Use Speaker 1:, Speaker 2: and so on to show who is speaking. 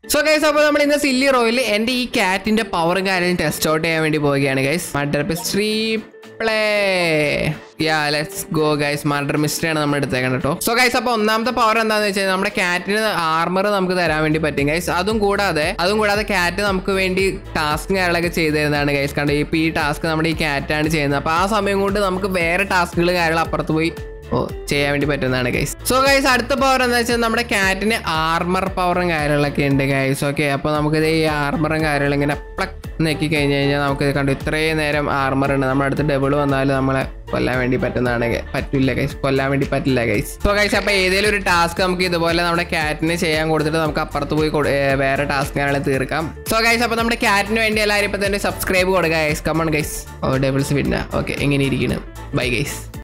Speaker 1: so guys അപ്പോൾ നമ്മൾ ഇന്ന് സില്ലി റോയിൽ എൻ്റെ ഈ ക്യാറ്റിന്റെ പവറും കാര്യം ടെസ്റ്റ് ഔട്ട് ചെയ്യാൻ വേണ്ടി പോവുകയാണ് guys murder mystery play yeah let's go guys murder mystery ആണ് നമ്മൾ എടുത്തേക്കണം കേട്ടോ സോ ഗൈസ് അപ്പോൾ ഒന്നാമത്തെ പവർ എന്താണെന്ന് വെച്ചാൽ നമ്മുടെ ക്യാറ്റിന് ആർമർ നമുക്ക് തരാൻ വേണ്ടി പറ്റും ഗൈസ് അതും കൂടാതെ അതും കൂടാതെ ക്യാറ്റ് നമുക്ക് വേണ്ടി ടാസ്കും കാര്യങ്ങളൊക്കെ ചെയ്തു തരുന്നതാണ് ഗൈസ് കണ്ടോ ഇപ്പോൾ ഈ ടാസ്ക് നമ്മുടെ ഈ ക്യാറ്റാണ് ചെയ്യുന്നത് അപ്പോൾ ആ സമയം കൊണ്ട് നമുക്ക് വേറെ ടാസ്കുകൾ കാര്യങ്ങൾ അപ്പുറത്ത് പോയി ഓ ചെയ്യാൻ വേണ്ടി പറ്റുന്നതാണ് ഗൈസ് സോ ഗൈസ് അടുത്ത പവർ എന്താ വെച്ചാൽ നമ്മുടെ ക്യാറ്റിന് ആർമർ പവറും കാര്യങ്ങളൊക്കെ ഉണ്ട് ഗൈസ് ഓക്കെ അപ്പോൾ നമുക്കിത് ഈ ആർമറും കാര്യങ്ങളും ഇങ്ങനെ പ്ലക്ക് നെക്കി കഴിഞ്ഞ് കഴിഞ്ഞാൽ നമുക്ക് ഇത് കണ്ടു ഇത്രയും നേരം ആർമർ ഉണ്ട് നമ്മുടെ അടുത്ത് ഡബിൾ വന്നാലും നമ്മളെ കൊല്ലാൻ വേണ്ടി പറ്റുന്നതാണ് ഗൈ- പറ്റില്ല ഗൈസ് കൊല്ലാൻ വേണ്ടി പറ്റില്ല ഗൈസ് സോ ഗൈസ് അപ്പോൾ ഏതെങ്കിലും ഒരു ടാസ്ക് നമുക്ക് ഇതുപോലെ നമ്മുടെ ക്യാറ്റിന് ചെയ്യാൻ കൊടുത്തിട്ട് നമുക്ക് അപ്പുറത്ത് പോയി കൊടു- ഏ, വേറെ ടാസ്ക് കാര്യങ്ങൾ തീർക്കാം സോ ഗൈസ് അപ്പോൾ നമ്മുടെ ക്യാറ്റിന് വേണ്ടി എല്ലാവരും ഇപ്പോൾ തന്നെ സബ്സ്ക്രൈബ് കൊടുക്കുക ഗൈസ് കമൺ ഗൈസ് ഓ ഡബിൾസ് വിന്ന ഓക്കെ എങ്ങനെ ഇരിക്കുന്നു ബൈ ഗൈസ്